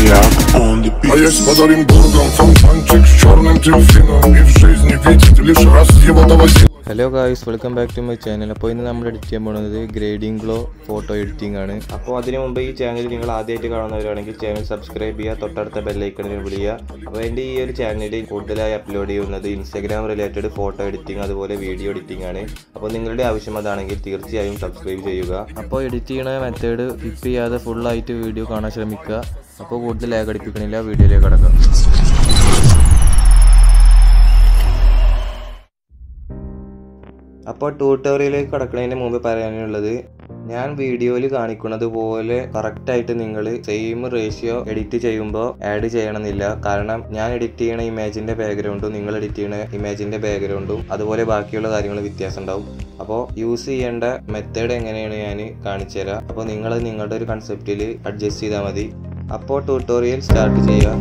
maniak on the beat А есть подарим бургам фонтанчик с черным дельфином И в жизни видит лишь раз его довозил hello guys welcome back to my channel അപ്പോൾ ഇന്ന് നമ്മൾ edit ചെയ്യാൻ പോകുന്നത് ഗ്രേഡിംഗ് ഗ്ലോ ഫോട്ടോ എഡിറ്റിംഗ് ആണ് അപ്പോൾ അതിന് മുമ്പ് ഈ ചാനൽ നിങ്ങൾ ആദ്യമായിട്ട് കാണുന്നവരാണെങ്കിൽ ചാനൽ സബ്സ്ക്രൈബ് ചെയ്യുക തൊട്ടടുത്ത ബെല്ലൈക്കണിന് വിളിക്കുക അപ്പോൾ എൻ്റെ ഈ ഒരു ചാനലിൽ കൂടുതലായി അപ്ലോഡ് ചെയ്യുന്നത് ഇൻസ്റ്റാഗ്രാം റിലേറ്റഡ് ഫോട്ടോ എഡിറ്റിംഗ് അതുപോലെ വീഡിയോ എഡിറ്റിംഗ് ആണ് അപ്പോൾ നിങ്ങളുടെ ആവശ്യം അതാണെങ്കിൽ തീർച്ചയായും സബ്സ്ക്രൈബ് ചെയ്യുക അപ്പോൾ എഡിറ്റ് ചെയ്യുന്ന മെത്തേഡ് സ്കിപ്പ് ചെയ്യാതെ ഫുള്ളായിട്ട് വീഡിയോ കാണാൻ ശ്രമിക്കുക അപ്പോൾ കൂടുതൽ ലാഗ് അടിപ്പിക്കണില്ല വീഡിയോയിലേക്ക് കടക്കാം അപ്പോൾ ട്യൂട്ടോറിയലിലേക്ക് കടക്കുന്നതിന് മുമ്പ് പറയാനുള്ളത് ഞാൻ വീഡിയോയിൽ കാണിക്കുന്നത് പോലെ കറക്റ്റായിട്ട് നിങ്ങൾ സെയിം റേഷ്യോ എഡിറ്റ് ചെയ്യുമ്പോൾ ആഡ് ചെയ്യണമെന്നില്ല കാരണം ഞാൻ എഡിറ്റ് ചെയ്യണ ഇമേജിന്റെ ബാക്ക്ഗ്രൗണ്ടും നിങ്ങൾ എഡിറ്റ് ചെയ്യണ ഇമേജിന്റെ ബാക്ക്ഗ്രൗണ്ടും അതുപോലെ ബാക്കിയുള്ള കാര്യങ്ങൾ വ്യത്യാസം ഉണ്ടാവും അപ്പോൾ യൂസ് ചെയ്യേണ്ട മെത്തേഡ് എങ്ങനെയാണ് ഞാൻ കാണിച്ചു തരാം അപ്പോൾ നിങ്ങൾ നിങ്ങളുടെ ഒരു കൺസെപ്റ്റിൽ അഡ്ജസ്റ്റ് ചെയ്താൽ മതി അപ്പോൾ ട്യൂട്ടോറിയൽ സ്റ്റാർട്ട് ചെയ്യുക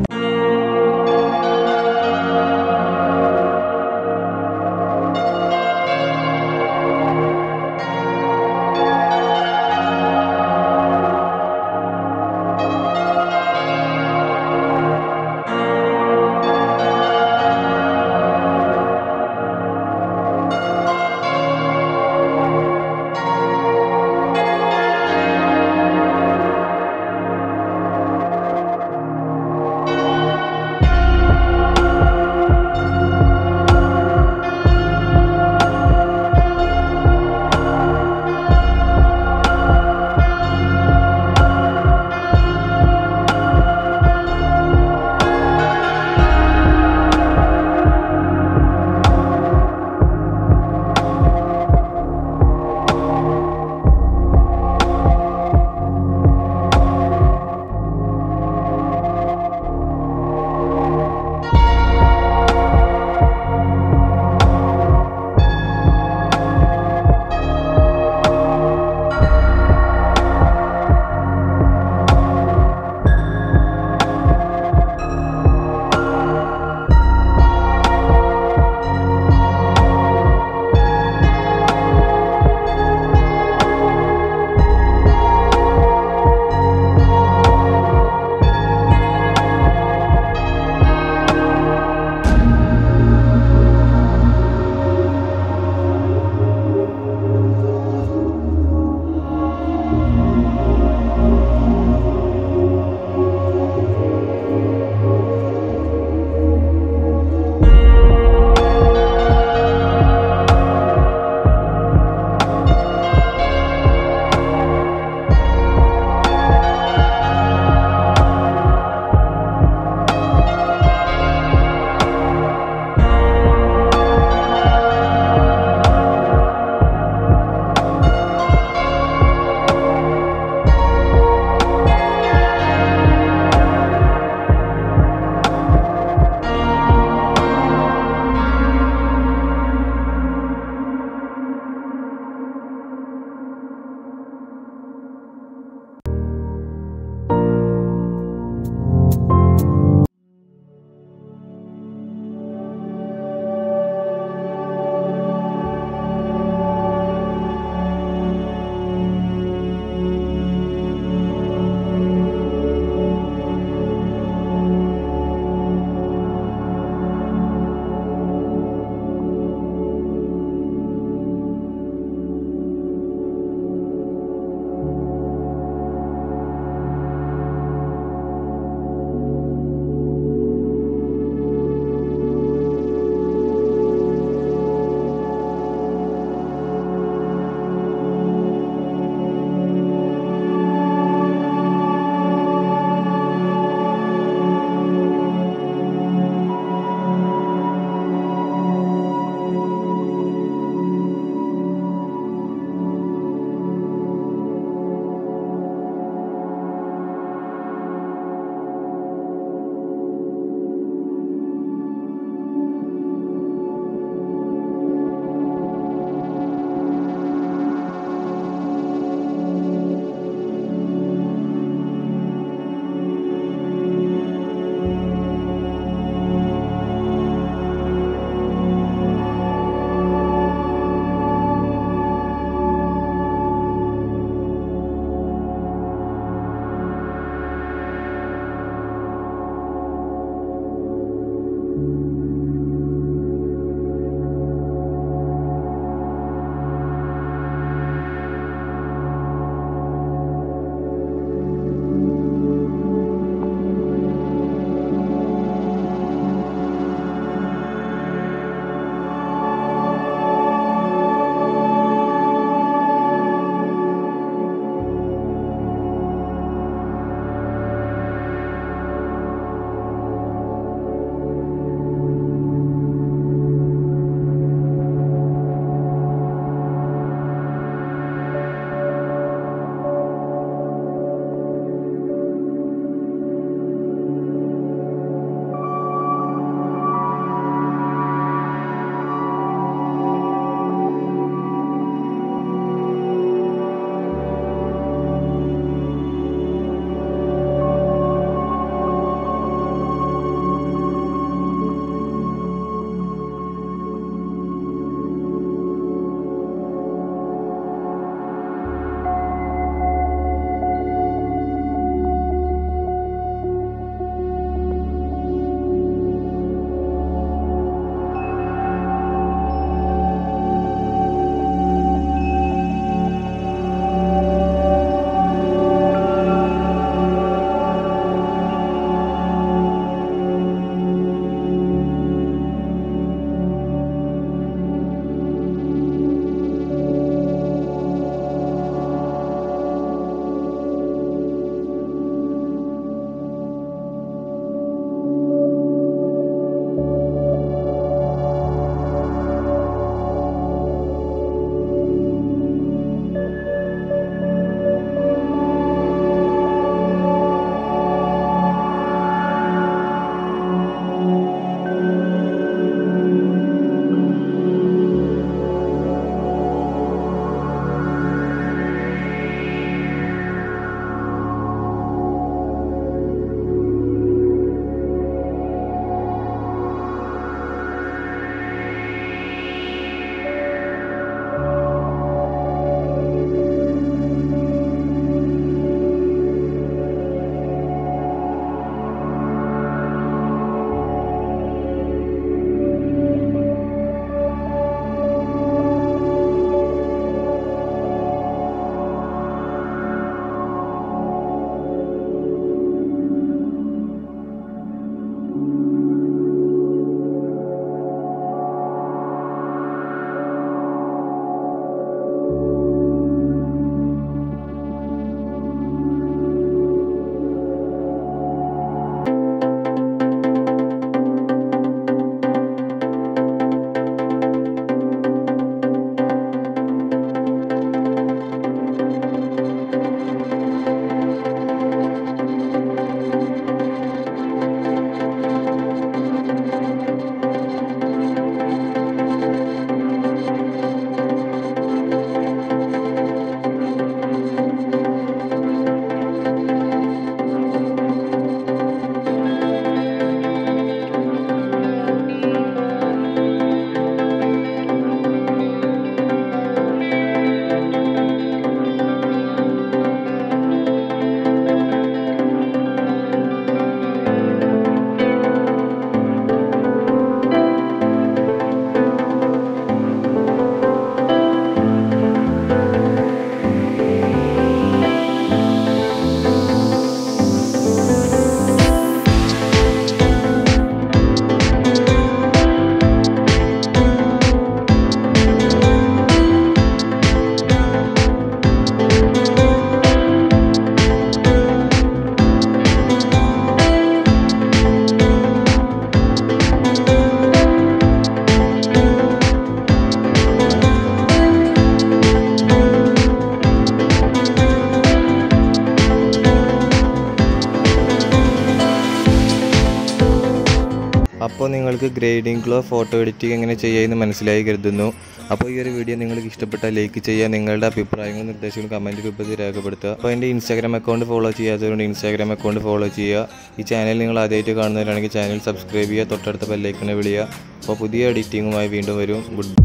അപ്പോൾ നിങ്ങൾക്ക് ഗ്രേഡിംഗിലോ ഫോട്ടോ എഡിറ്റിംഗ് എങ്ങനെ ചെയ്യാമെന്ന് മനസ്സിലായി കരുതുന്നു അപ്പോൾ ഈ ഒരു വീഡിയോ നിങ്ങൾക്ക് ഇഷ്ടപ്പെട്ടാൽ ലൈക്ക് ചെയ്യുക നിങ്ങളുടെ അഭിപ്രായങ്ങളും നിർദ്ദേശങ്ങളും കമൻറ്റ് രൂപത്തിൽ രേഖപ്പെടുത്തുക അപ്പോൾ എൻ്റെ ഇൻസ്റ്റാഗ്രാം അക്കൗണ്ട് ഫോളോ ചെയ്യാത്തവരുണ്ട് ഇൻസ്റ്റാഗ്രാം അക്കൗണ്ട് ഫോളോ ചെയ്യുക ഈ ചാനൽ നിങ്ങൾ ആദ്യമായിട്ട് കാണുന്നവരാണെങ്കിൽ ചാനൽ സബ്സ്ക്രൈബ് ചെയ്യുക തൊട്ടടുത്ത ബെല്ലൈക്കണെ വിളിക്കുക അപ്പോൾ പുതിയ എഡിറ്റിങ്ങുമായി വീണ്ടും വരും ഗുഡ്